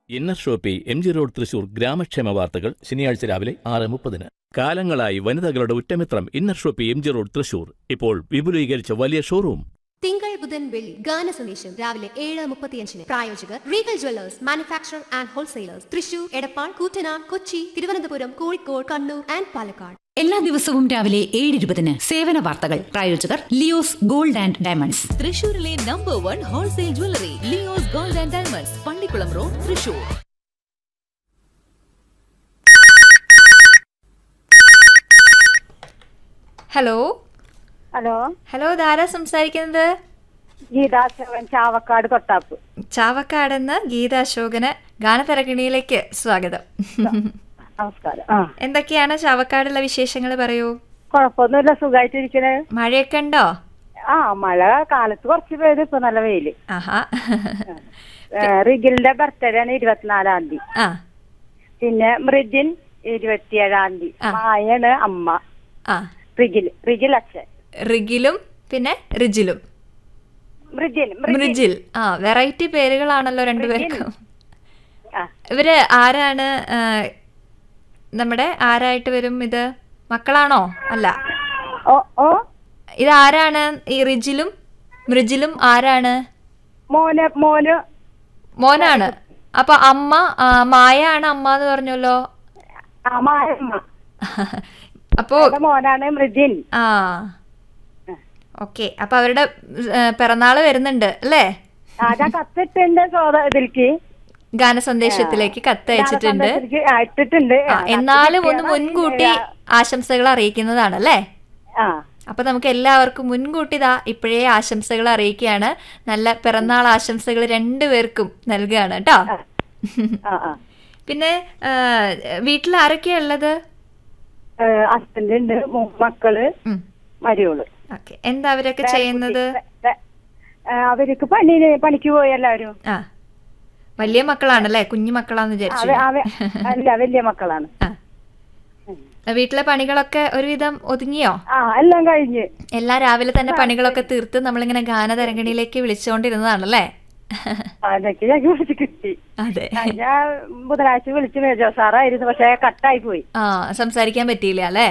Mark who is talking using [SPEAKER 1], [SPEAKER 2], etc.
[SPEAKER 1] Inner shoppe M G road Thrissur ഗ്രാമക്ഷേമ വാർത്തകൾ ശനിയാഴ്ച രാവിലെ ആറ് മുപ്പതിന് കാലങ്ങളായി വനിതകളുടെ ഉറ്റമിത്രം inner shoppe M G road Thrissur ഇപ്പോൾ വിപുലീകരിച്ച വലിയ ഷോറൂം
[SPEAKER 2] തിങ്കൾ ബുധൻ വെള്ളി ഗാന സന്ദേശം രാവിലെ ഏഴ് മുപ്പത്തിയഞ്ചിന് പ്രായോജകർ regal jewellers manufacture and wholesalers Thrissur Edappal Koottanad Kochi Thiruvananthapuram Kozhikode Kannur and Palakkad
[SPEAKER 3] എല്ലാ ദിവസവും രാവിലെ ഏഴ് ഇരുപതിന് സേവന വാർത്തകൾ പ്രായോജകർ ലിയോസ് ഗോൾഡ് ആൻഡ് ഡയമണ്ട്സ്
[SPEAKER 4] തൃശൂരിലെ number one wholesale jewellery Leo's gold and diamonds Pallikulam road Thrissur
[SPEAKER 5] hello
[SPEAKER 6] hello
[SPEAKER 5] hello ഇതാരാ സംസാരിക്കുന്നത്
[SPEAKER 6] ഗീതാശോകൻ ചാവക്കാട് തൊട്ടാപ്പ്
[SPEAKER 5] ചാവക്കാടെന്ന് ഗീത അശോകന് ഗാനതരകിണിയിലേക്ക് സ്വാഗതം
[SPEAKER 6] നമസ്കാരം ആ
[SPEAKER 5] എന്തൊക്കെയാണ് ചാവക്കാടുള്ള വിശേഷങ്ങൾ പറയൂ
[SPEAKER 6] കുഴപ്പമൊന്നുമില്ല സുഖമായിട്ടിരിക്കണേ
[SPEAKER 5] മഴയൊക്കെ ഉണ്ടോ
[SPEAKER 6] ആ മഴ കാലത്ത് കുറച്ച് പെയ്ത് ഇപ്പൊ നല്ല വെയില്
[SPEAKER 5] ആഹാ
[SPEAKER 6] ഏ, റിഗിലിന്റെ ബർത്ത്ഡേ ആണ് ഇരുപത്തിനാലാം തീയതി
[SPEAKER 5] ആ
[SPEAKER 6] പിന്നെ മൃജിൻ ഇരുപത്തിയേഴാം തീയതി
[SPEAKER 5] ആ.
[SPEAKER 6] മായാണ് അമ്മ
[SPEAKER 5] ആ
[SPEAKER 6] റിഗിൽ റിഗിൽ അച്ഛൻ
[SPEAKER 5] റിഗിലും പിന്നെ റിജിലും
[SPEAKER 6] മൃജിൻ
[SPEAKER 5] മൃജിൽ ആ വെറൈറ്റി പേരുകളാണല്ലോ രണ്ടുപേർക്കും
[SPEAKER 6] ആ
[SPEAKER 5] ഇവര് ആരാണ് ആ, നമ്മുടെ ആരായിട്ട് വരും ഇത് മക്കളാണോ അല്ല
[SPEAKER 6] ഓ ഓ
[SPEAKER 5] ഇത് ആരാണ് ഈ റിജിലും മൃജിലും ആരാണ്
[SPEAKER 6] മോന് മോന്
[SPEAKER 5] മോനാണ് അപ്പൊ അമ്മ ആ, മായ ആണ് അമ്മ എന്ന് പറഞ്ഞല്ലോ
[SPEAKER 6] ആ മായമ്മ
[SPEAKER 5] അപ്പോ
[SPEAKER 6] അവരുടെ മോനാണ് മൃജിൻ
[SPEAKER 5] ആ ഓക്കെ അപ്പൊ അവരുടെ ഏ, പിറന്നാള് വരുന്നുണ്ട് അല്ലേ
[SPEAKER 6] അതാ കത്തിട്ടുണ്ട് സോദ ഇതിലേക്ക്
[SPEAKER 5] ഗാനസന്ദേശത്തിലേക്ക് കത്ത് അയച്ചിട്ടുണ്ട്
[SPEAKER 6] ഇതിലേക്ക് ആ, ഇട്ടിട്ടുണ്ട്
[SPEAKER 5] ആ,
[SPEAKER 6] ആ,
[SPEAKER 5] എന്നാലും ഒന്ന്
[SPEAKER 6] കത്തിട്ട്
[SPEAKER 5] മുൻകൂട്ടി ആശംസകൾ അറിയിക്കുന്നതാണ് അല്ലേ
[SPEAKER 6] ആ
[SPEAKER 5] അപ്പൊ നമുക്ക് എല്ലാവർക്കും മുൻകൂട്ടി ഇതാ ഇപ്പോഴേ ആശംസകൾ അറിയിക്കുകയാണ് നല്ല പിറന്നാൾ ആശംസകൾ രണ്ടുപേർക്കും നൽകുകയാണ് കേട്ടോ
[SPEAKER 6] ആ ആ
[SPEAKER 5] പിന്നെ ആ, വീട്ടിൽ ആരൊക്കെയാ ഉള്ളത്
[SPEAKER 6] ഹസ്ബൻഡ് ഉണ്ട് മൂന്ന് മക്കള്
[SPEAKER 5] ഉം.
[SPEAKER 6] മരിയോള്
[SPEAKER 5] ഓക്കെ എന്താ അവരൊക്കെ ചെയ്യുന്നത്
[SPEAKER 6] ആ, അവർക്ക് പണി പണിക്ക് പോയി എല്ലാവരും
[SPEAKER 5] ആ വലിയ മക്കളാണല്ലേ കുഞ്ഞു മക്കളാന്ന് വിചാരിച്ചു
[SPEAKER 6] അവ- അവ- അല്ല വലിയ മക്കളാണ്
[SPEAKER 5] ആ വീട്ടിലെ പണികളൊക്കെ ഒരുവിധം ഒതുങ്ങിയോ
[SPEAKER 6] ആ എല്ലാം കഴിഞ്ഞ്
[SPEAKER 5] എല്ലാം രാവിലെ തന്നെ പണികളൊക്കെ തീർത്ത് നമ്മളിങ്ങനെ ഗാനതരംഗണിയിലേക്ക് വിളിച്ചുകൊണ്ടിരുന്നതാണല്ലേ
[SPEAKER 6] അതൊക്കെ ഞങ്ങൾക്ക് വിളിച്ച് കിട്ടി
[SPEAKER 5] അതെ
[SPEAKER 6] ഞാൻ ബുധനാഴ്ച വിളിച്ച് മേജോ സാറായിരുന്നു പക്ഷെ കട്ടായി പോയി
[SPEAKER 5] ആ സംസാരിക്കാൻ പറ്റിയില്ല അല്ലേ